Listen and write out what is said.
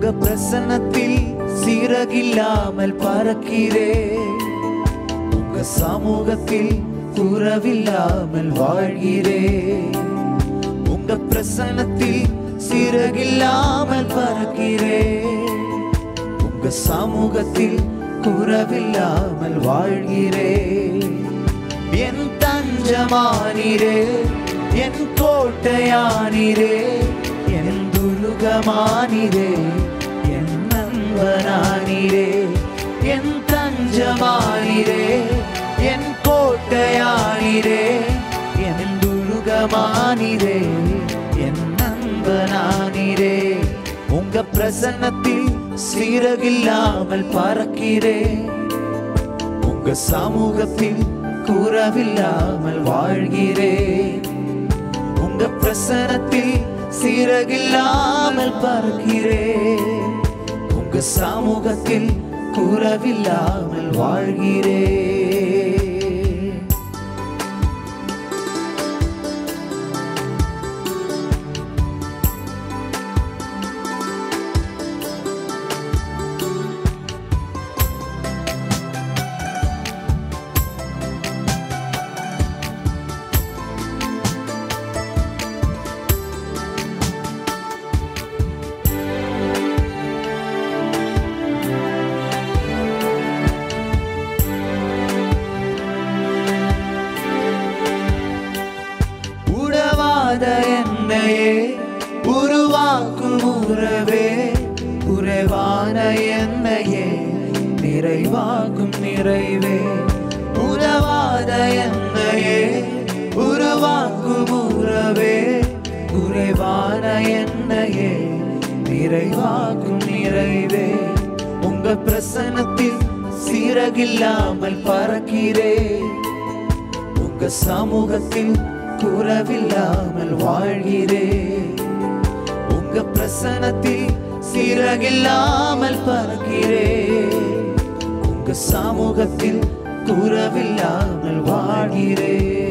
உங்க பிரசன்னத்தில் சீரகில்லாமல் பறக்கிறேன் உங்க சமூகத்தில் உறவில்லாமல் வாழ்கிறேன் உங்க பிரசன்னத்தில் சிறகில்லாமல் பறக்கிறேன் உங்க சமூகத்தில் குறவில்லாமல் வாழ்கிறேன் என் தஞ்சமானீரே என் கோட்டையானீரே என் துருகமானீரே என் நண்பனானீரே என் தஞ்சமானீரே என் கோட்டையானீரே என் துருகமானீரே என் நண்பனானீரே உங்க பிரசன்னத்தில் சீரகில்லாமல் பறக்கிறேன் உங்க சமூகத்தில் கூறவில்லாமல் வாழ்கிறேன் உங்க பிரசனத்தில் சீரகில்லாமல் பறக்கிறேன் உங்க சமூகத்தில் கூறவில்லாமல் வாழ்கிறேன் உறவாத என்னையே உருவாக்கும் உறவே உறவான என்னையே நிறைவாக்கும் நிறைவே உறவாத என்னையே உருவாக்கும் உறவே உறைவான என்னையே நிறைவாக்கும் நிறைவே உங்க பிரசனத்தில் சீரகில்லாமல் பறக்கிறேன் உங்க சமூகத்தில் குறவில்லாமல் வாழ்கிறேன் உங்க பிரசனத்தில் சீரகில்லாமல் பறக்கிறேன் உங்க சமூகத்தில் குறவில்லாமல் வாழ்கிறேன்